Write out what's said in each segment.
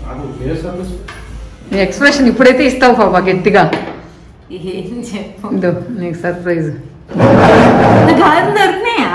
నాకు ఏ సర్వీస్ నీ ఎక్స్ప్రెషన్ ఇప్పుడైతే ఇస్తావు పాపా గట్టిగా ఏం చెప్పు ఇదో నీకు సర్ప్రైజ్ నాకు కాదు దొరికినాయా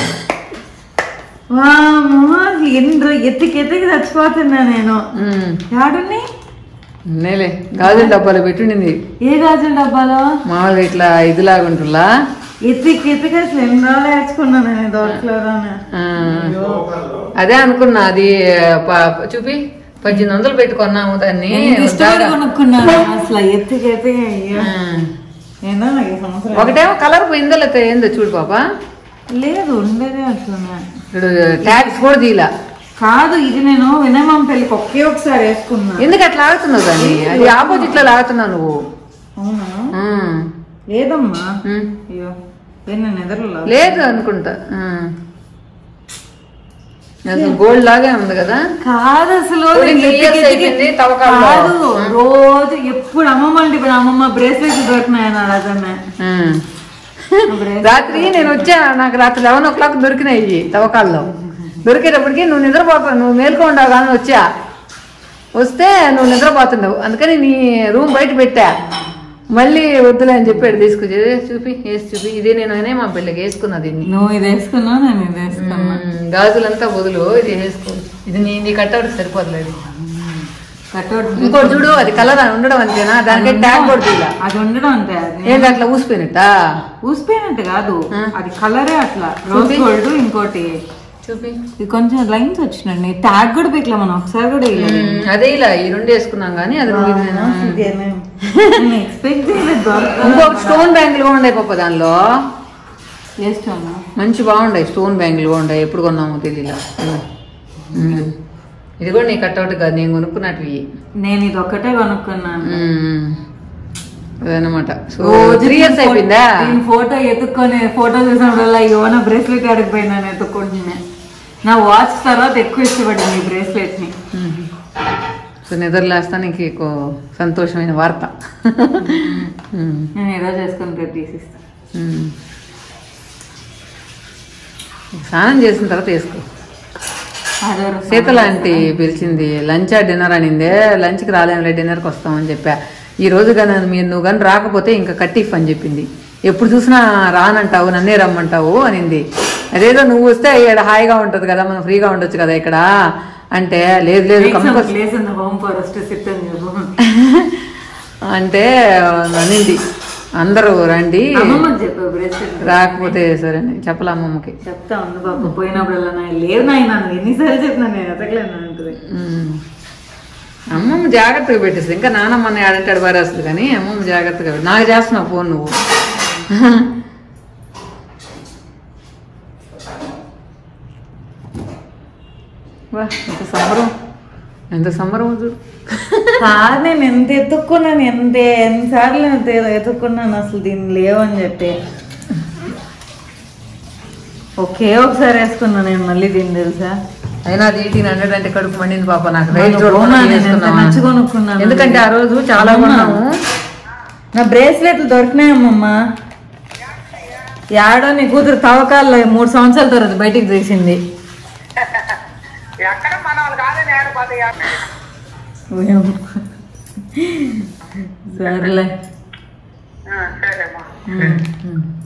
వామ్మో, ఎన్ని రో- ఎత్తికి ఎత్తికి చచ్చిపోతున్నా నేను యాడున్నాయి నేలే గాజుల డబ్బాలో పెట్టుండింది ఏ గాజుల డబ్బాలో మామూలుగా ఇట్లా ఇదిలాగా ఉంటుందా ఎత్తికి ఎత్తికి అసలు ఎన్ని రోజులు ఏడ్చుకున్నాను నేను దొరకలేదని ఆ, అదే అనుకున్నా అది ప- చూపి పద్దెనిమిది వందలు పెట్టుకున్నాము దాన్ని ఎంత ఇష్టపడి బాగా. కొనుక్కున్నాను అసలు ఎత్తికి ఎత్తికి అయ్యో ఆ. ఏందో నాకు ఈ సంవత్సరం ఒకటేమో కలర్ పోయిందో లేకపోతే ఏందో చూడు పాప లేదు ఉండేదే అట్లా ఇప్పుడు ట్యాక్స్ కూడా తీలా కాదు ఇది నేను వినయమామ పెళ్ళికి ఒకే ఒకసారి వేసుకున్నా ఎందుకు అట్లా లాగుతున్నావు దాన్ని అది ఆపోజిట్ లో లాగుతున్నావు నువ్వు అవునా ఉమ్. లేదమ్మా ఉమ్. అయ్యో ఏ నేను ఎదురులో లేదు అనుకుంటా ఉమ్. అసలు గోల్డ్ లాగే ఉంది కదా కాదు అసలు ఇప్పుడు నేను ఇంకా ఎత్తికి years ఎత్తికి- అయిపోయింది, తవ్వకాల్లో. కాదు రోజు ఎప్పుడు అమ్మమ్మ అంటే ఇప్పుడు అమ్మమ్మ బ్రేస్లెట్ దొరికినాయని అడగనే ఉమ్. రాత్రి నేను వచ్చా నాకు రాత్రి లెవెన్ ఓ క్లాక్ దొరికినాయి ఇవి తవ్వకాల్లో దొరికేటప్పటికి నువ్వు నిద్రపోతావు నువ్వు మేల్కో ఉండవు కానీ వచ్చా వస్తే నువ్వు నిద్రపోతున్నావు అందుకని నీ రూమ్ బయట పెట్టా మళ్ళీ వద్దులే అని చెప్పాడు తీసుకొచ్చి "ఏ, చూపి వేసి చూపి ఇదే నేను మా పిల్లకి వేసుకున్నా దీన్ని నువ్వు ఇది వేసుకున్నావు నేను ఇది వేసుకున్నా ఉమ్, గాజులంతా వదులు ఇది వేసుకో ఇది నీ నీ కట్అవుట్ సరిపోతలేదు కట్అవుట్ ఇంకోటి చూడు అది కలర్ ఉండడం అంతేనా దానికి ట్యాగ్ కూడా తీయాల అది ఉండడం అంతే అది ఏంటి అట్లా ఊసిపోయినట్టా ఊసిపోయినట్టు కాదు ఆ. అది కలరే అట్లా రోజ్ చూపి. గోల్డ్ ఇంకోటి చూపి ఇది కొంచెం లైన్స్ వచ్చినండి ట్యాగ్ కూడా పీకలే మనం ఒకసారి కూడా వేయలేదు ఉమ్, అదే ఇలా ఈ రెండు వేసుకున్నాం కానీ అది నువ్వు ఇది నేను. ఎక్స్పెక్ట్ చేయలేదు దొరకదు. ఇంకొక స్టోన్ బ్యాంగిల్ కూడా ఉన్నాయి పాప దానిలో చేస్తాను మంచి బాగుంటాయి స్టోన్ బ్యాంగిల్ కూడా ఉంటాయి ఎప్పుడు కొన్నామో తెలియలా ఉమ్. ఇది కూడా నీ కట్అవుట్ కాదు నేను కొనుక్కున్నట్టు నేను ఇది ఒక్కటే కొనుక్కున్నాను అదనమాట సో రోజు త్రీ ఇయర్స్ దీని అయిపోయిందా ఫో- దీని ఫోటో ఎత్తుక్కొని ఫోటో చూసినప్పుడల్లా అయ్యో నా బ్రేస్లెట్ అడిగిపోయినా నేను ఎత్తుక్కుంటున్నా నా వాచ్ తర్వాత ఎక్కువ ఇష్టపడింది ఈ బ్రేస్లెట్ ని ఉమ్. సో నిద్రలేస్తా నీకు ఎక్కువ సంతోషమైన వార్త ఉమ్. నేను ఈరోజు వేసుకొని రేపు తీసిస్తాను ఉమ్. స్నానం చేసిన తర్వాత వేసుకో అదే శీతల ఆంటీ పిలిచింది లంచ్ డిన్నర్ అనిందే లంచ్కి రాలేములే డిన్నర్కి వస్తామని చెప్పా ఈ రోజు కానీ మీరు నువ్వు కానీ రాకపోతే ఇంకా కట్టిఫ్ అని చెప్పింది ఎప్పుడు చూసినా రానంటావు నన్నే రమ్మంటావు అనింది అదేదో నువ్వు వస్తే ఇక్కడ హాయిగా ఉంటుంది కదా మనం ఫ్రీగా ఉండొచ్చు కదా ఇక్కడ అంటే లేదు లేదు compulsory place in home forest sit అని చెప్పు అంటే అనింది అందరూ రండి అమ్మమ్మకి చెప్పు బ్రేస్లెట్ రాకపోతే సరే అని చెప్పలే అమ్మమ్మకి చెప్తా ఉంది బాబు పోయినప్పుడల్లా నా లేవు నాయన నన్ను ఎన్నిసార్లు చెప్పినా నేను ఎతకలేను అంటుంది ఉమ్. అమ్మమ్మ జాగ్రత్తగా పెట్టేస్తుంది ఇంకా నానమ్మని ఆడంటాడు పారేస్తుంది కానీ అమ్మమ్మ జాగ్రత్తగా పెట్టు. నాకు చేస్తున్నావు ఫోన్ నువ్వు వా ఎంత సంబరం ఎంత సంబరం చూడు కాదు నేను ఎంత ఎత్తుక్కున్నాను ఎంత ఎన్నిసార్లు నేను ఎత్తు- ఎత్తుక్కున్నాను అసలు దీన్ని లేవని చెప్పి ఒకే ఒకసారి వేసుకున్నాను నేను మళ్ళీ దీన్ని తెలుసా అయినా అది ఎయిటీన్ హండ్రెడ్ అంటే కడుపు మండింది పాప నాకు రైట్ అవును, చూడకుండా అవునా, నేను ఎంత చేసుకున్నావా? నచ్చి కొనుక్కున్నాను. ఎందుకంటే ఆ రోజు చాలా అవునా? కొన్నాము నా బ్రేస్లెట్లు దొరికినాయమ్మమ్మ యాడో నీ కూతురు తవ్వకాల్లో మూడు సంవత్సరాల తర్వాత బయటికి తీసింది ఎక్కడ మన వాళ్ళు కాదని ఏడపోతాయి ఓయమ్మ. సరేలే సరేమ్మా ఉమ్, ఉమ్.